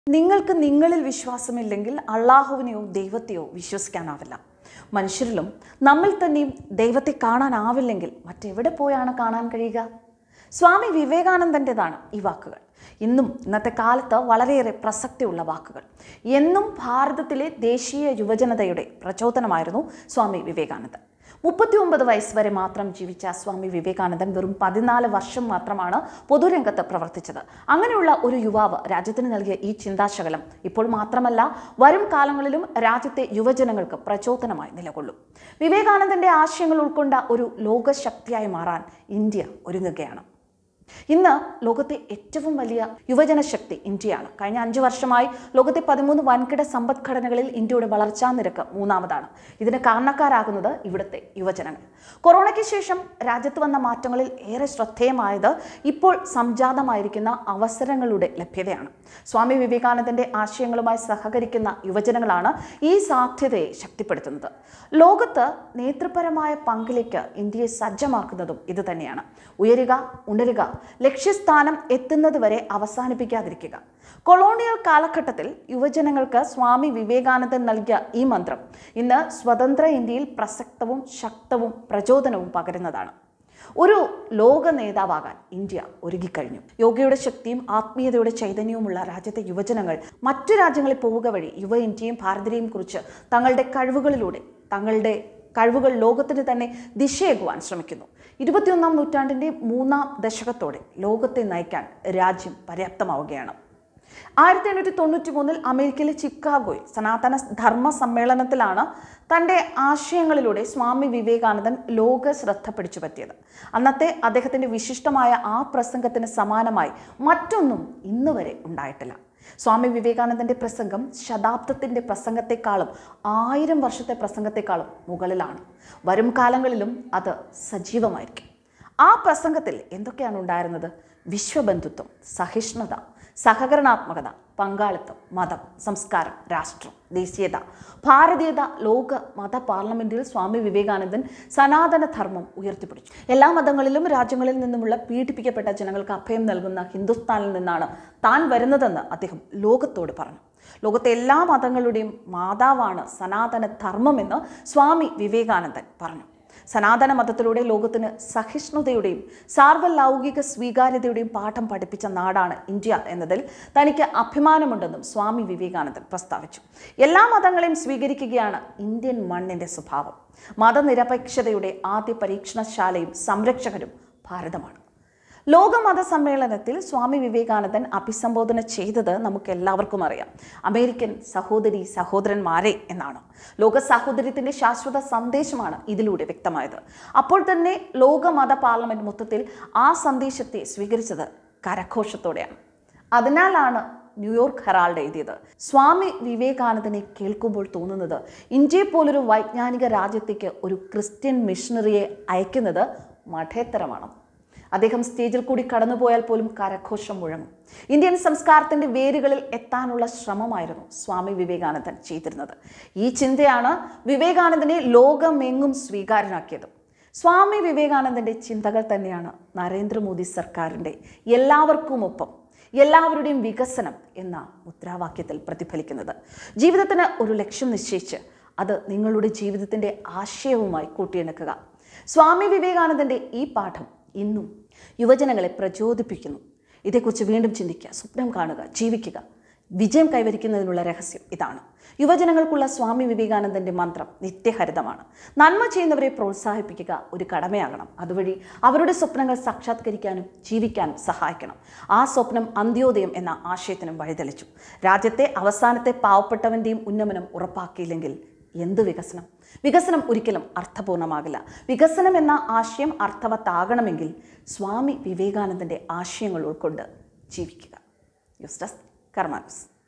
നിങ്ങൾക്ക് നിങ്ങളിൽ വിശ്വാസമില്ലെങ്കിൽ അള്ളാഹുവിനെയോ ദൈവത്തെയോ വിശ്വസിക്കാനാവില്ല മനുഷ്യരിലും നമ്മിൽ തന്നെയും ദൈവത്തെ കാണാനാവില്ലെങ്കിൽ മറ്റെവിടെ പോയാണ് കാണാൻ കഴിയുക സ്വാമി വിവേകാനന്ദൻ്റെതാണ് ഈ വാക്കുകൾ ഇന്നും ഇന്നത്തെ കാലത്ത് വളരെയേറെ പ്രസക്തിയുള്ള വാക്കുകൾ എന്നും ഭാരതത്തിലെ ദേശീയ യുവജനതയുടെ പ്രചോദനമായിരുന്നു സ്വാമി വിവേകാനന്ദൻ മുപ്പത്തി ഒമ്പത് വയസ്സ് വരെ മാത്രം ജീവിച്ച സ്വാമി വിവേകാനന്ദൻ വെറും പതിനാല് വർഷം മാത്രമാണ് പൊതുരംഗത്ത് പ്രവർത്തിച്ചത് അങ്ങനെയുള്ള ഒരു യുവാവ് രാജ്യത്തിന് നൽകിയ ഈ ചിന്താശകലം ഇപ്പോൾ മാത്രമല്ല വരും കാലങ്ങളിലും രാജ്യത്തെ യുവജനങ്ങൾക്ക് പ്രചോദനമായി നിലകൊള്ളും വിവേകാനന്ദന്റെ ആശയങ്ങൾ ഉൾക്കൊണ്ട ഒരു ലോകശക്തിയായി മാറാൻ ഇന്ത്യ ഒരുങ്ങുകയാണ് ഇന്ന് ലോകത്തെ ഏറ്റവും വലിയ യുവജന ശക്തി ഇന്ത്യയാണ് കഴിഞ്ഞ അഞ്ച് വർഷമായി ലോകത്തെ പതിമൂന്ന് വൻകിട സമ്പദ്ഘടനകളിൽ ഇന്ത്യയുടെ വളർച്ചാ നിരക്ക് മൂന്നാമതാണ് ഇതിന് കാരണക്കാരാകുന്നത് ഇവിടുത്തെ യുവജനങ്ങൾ കൊറോണയ്ക്ക് ശേഷം രാജ്യത്ത് വന്ന മാറ്റങ്ങളിൽ ഏറെ ശ്രദ്ധേയമായത് ഇപ്പോൾ സംജാതമായിരിക്കുന്ന അവസരങ്ങളുടെ ലഭ്യതയാണ് സ്വാമി വിവേകാനന്ദന്റെ ആശയങ്ങളുമായി സഹകരിക്കുന്ന യുവജനങ്ങളാണ് ഈ സാധ്യതയെ ശക്തിപ്പെടുത്തുന്നത് ലോകത്ത് നേതൃപരമായ പങ്കിലേക്ക് ഇന്ത്യയെ സജ്ജമാക്കുന്നതും ഇത് തന്നെയാണ് ഉയരുക ഉണരുക ലക്ഷ്യസ്ഥാനം എത്തുന്നതുവരെ അവസാനിപ്പിക്കാതിരിക്കുക കൊളോണിയൽ കാലഘട്ടത്തിൽ യുവജനങ്ങൾക്ക് സ്വാമി വിവേകാനന്ദൻ നൽകിയ ഈ മന്ത്രം ഇന്ന് സ്വതന്ത്ര ഇന്ത്യയിൽ പ്രസക്തവും ശക്തവും പ്രചോദനവും പകരുന്നതാണ് ഒരു ലോക നേതാവാകാൻ ഇന്ത്യ ഒരുങ്ങിക്കഴിഞ്ഞു യോഗയുടെ ശക്തിയും ആത്മീയതയുടെ ചൈതന്യവുമുള്ള രാജ്യത്തെ യുവജനങ്ങൾ മറ്റു രാജ്യങ്ങളിൽ പോവുക വഴി യുവ ഇന്ത്യയും ഭാരതീയയും കുറിച്ച് തങ്ങളുടെ കഴിവുകളിലൂടെ തങ്ങളുടെ കഴിവുകൾ ലോകത്തിന് തന്നെ ദിശയേകുവാൻ ശ്രമിക്കുന്നു ഇരുപത്തിയൊന്നാം നൂറ്റാണ്ടിൻ്റെ മൂന്നാം ദശകത്തോടെ ലോകത്തെ നയിക്കാൻ രാജ്യം പര്യാപ്തമാവുകയാണ് ആയിരത്തി എണ്ണൂറ്റി തൊണ്ണൂറ്റി മൂന്നിൽ അമേരിക്കയിലെ ചിക്കാഗോയിൽ സനാതന ധർമ്മ സമ്മേളനത്തിലാണ് തൻ്റെ ആശയങ്ങളിലൂടെ സ്വാമി വിവേകാനന്ദൻ ലോക ശ്രദ്ധ പിടിച്ചുപറ്റിയത് അന്നത്തെ അദ്ദേഹത്തിൻ്റെ വിശിഷ്ടമായ ആ പ്രസംഗത്തിന് സമാനമായി മറ്റൊന്നും ഇന്ന് വരെ ഉണ്ടായിട്ടില്ല സ്വാമി വിവേകാനന്ദന്റെ പ്രസംഗം ശതാബ്ദത്തിന്റെ പ്രസംഗത്തെക്കാളും ആയിരം വർഷത്തെ പ്രസംഗത്തെക്കാളും മുകളിലാണ് വരും കാലങ്ങളിലും അത് സജീവമായിരിക്കും ആ പ്രസംഗത്തിൽ എന്തൊക്കെയാണ് ഉണ്ടായിരുന്നത് വിശ്വബന്ധുത്വം സഹിഷ്ണുത സഹകരണാത്മകത പങ്കാളിത്തം മതം സംസ്കാരം രാഷ്ട്രം ദേശീയത ഭാരതീയത ലോക മത പാർലമെന്റിൽ സ്വാമി വിവേകാനന്ദൻ സനാതന ധർമ്മം ഉയർത്തിപ്പിടിച്ചു എല്ലാ മതങ്ങളിലും രാജ്യങ്ങളിൽ നിന്നുമുള്ള പീഡിപ്പിക്കപ്പെട്ട ജനങ്ങൾക്ക് അഭയം നൽകുന്ന ഹിന്ദുസ്ഥാനിൽ നിന്നാണ് താൻ വരുന്നതെന്ന് അദ്ദേഹം ലോകത്തോട് പറഞ്ഞു ലോകത്തെ എല്ലാ മതങ്ങളുടെയും മാതാവാണ് സനാതന ധർമ്മമെന്ന് സ്വാമി വിവേകാനന്ദൻ പറഞ്ഞു സനാതന മതത്തിലൂടെ ലോകത്തിന് സഹിഷ്ണുതയുടെയും സാർവലൗകിക സ്വീകാര്യതയുടെയും പാഠം പഠിപ്പിച്ച നാടാണ് ഇന്ത്യ എന്നതിൽ തനിക്ക് അഭിമാനമുണ്ടെന്നും സ്വാമി വിവേകാനന്ദൻ പ്രസ്താവിച്ചു എല്ലാ മതങ്ങളെയും സ്വീകരിക്കുകയാണ് ഇന്ത്യൻ മണ്ണിൻ്റെ സ്വഭാവം മതനിരപേക്ഷതയുടെ ആദ്യ പരീക്ഷണശാലയും സംരക്ഷകരും ഭാരതമാണ് ലോകമത സമ്മേളനത്തിൽ സ്വാമി വിവേകാനന്ദൻ അഭിസംബോധന ചെയ്തത് നമുക്ക് എല്ലാവർക്കും അറിയാം അമേരിക്കൻ സഹോദരി സഹോദരന്മാരെ എന്നാണ് ലോക സാഹോദര്യത്തിന്റെ ശാശ്വത സന്ദേശമാണ് ഇതിലൂടെ വ്യക്തമായത് അപ്പോൾ തന്നെ ലോകമത പാർലമെന്റ് മൊത്തത്തിൽ ആ സന്ദേശത്തെ സ്വീകരിച്ചത് കരഘോഷത്തോടെയാണ് അതിനാലാണ് ന്യൂയോർക്ക് ഹെറാൾഡ് എഴുതിയത് സ്വാമി വിവേകാനന്ദനെ കേൾക്കുമ്പോൾ തോന്നുന്നത് ഇന്ത്യയെ പോലൊരു വൈജ്ഞാനിക രാജ്യത്തേക്ക് ഒരു ക്രിസ്ത്യൻ മിഷണറിയെ അയക്കുന്നത് മഠേത്തരമാണ് അദ്ദേഹം സ്റ്റേജിൽ കൂടി കടന്നുപോയാൽ പോലും കരഘോഷം മുഴങ്ങും ഇന്ത്യൻ സംസ്കാരത്തിന്റെ വേരുകളിൽ എത്താനുള്ള ശ്രമമായിരുന്നു സ്വാമി വിവേകാനന്ദൻ ചെയ്തിരുന്നത് ഈ ചിന്തയാണ് വിവേകാനന്ദനെ ലോകമെങ്ങും സ്വീകാര്യനാക്കിയത് സ്വാമി വിവേകാനന്ദന്റെ ചിന്തകൾ തന്നെയാണ് നരേന്ദ്രമോദി സർക്കാരിൻ്റെ എല്ലാവർക്കുമൊപ്പം എല്ലാവരുടെയും വികസനം എന്ന മുദ്രാവാക്യത്തിൽ പ്രതിഫലിക്കുന്നത് ജീവിതത്തിന് ഒരു ലക്ഷ്യം നിശ്ചയിച്ച് അത് നിങ്ങളുടെ ജീവിതത്തിൻ്റെ ആശയവുമായി കൂട്ടിയിണക്കുക സ്വാമി വിവേകാനന്ദൻ്റെ ഈ പാഠം ഇന്നും യുവജനങ്ങളെ പ്രചോദിപ്പിക്കുന്നു ഇതേക്കുറിച്ച് വീണ്ടും ചിന്തിക്കുക സ്വപ്നം കാണുക ജീവിക്കുക വിജയം കൈവരിക്കുന്നതിനുള്ള രഹസ്യം ഇതാണ് യുവജനങ്ങൾക്കുള്ള സ്വാമി വിവേകാനന്ദന്റെ മന്ത്രം നിത്യഹരിതമാണ് നന്മ ചെയ്യുന്നവരെ പ്രോത്സാഹിപ്പിക്കുക ഒരു കടമയാകണം അതുവഴി അവരുടെ സ്വപ്നങ്ങൾ സാക്ഷാത്കരിക്കാനും ജീവിക്കാനും സഹായിക്കണം ആ സ്വപ്നം അന്ത്യോദയം എന്ന ആശയത്തിനും വഴിതെളിച്ചു രാജ്യത്തെ അവസാനത്തെ പാവപ്പെട്ടവൻ്റെയും ഉന്നമനം ഉറപ്പാക്കിയില്ലെങ്കിൽ എന്ത് വികസനം വികസനം ഒരിക്കലും അർത്ഥപൂർണ്ണമാകില്ല വികസനം എന്ന ആശയം അർത്ഥവത്താകണമെങ്കിൽ സ്വാമി വിവേകാനന്ദൻ്റെ ആശയങ്ങൾ ഉൾക്കൊണ്ട് ജീവിക്കുക ന്യൂസ് ഡെസ്ക് കർമാനസ്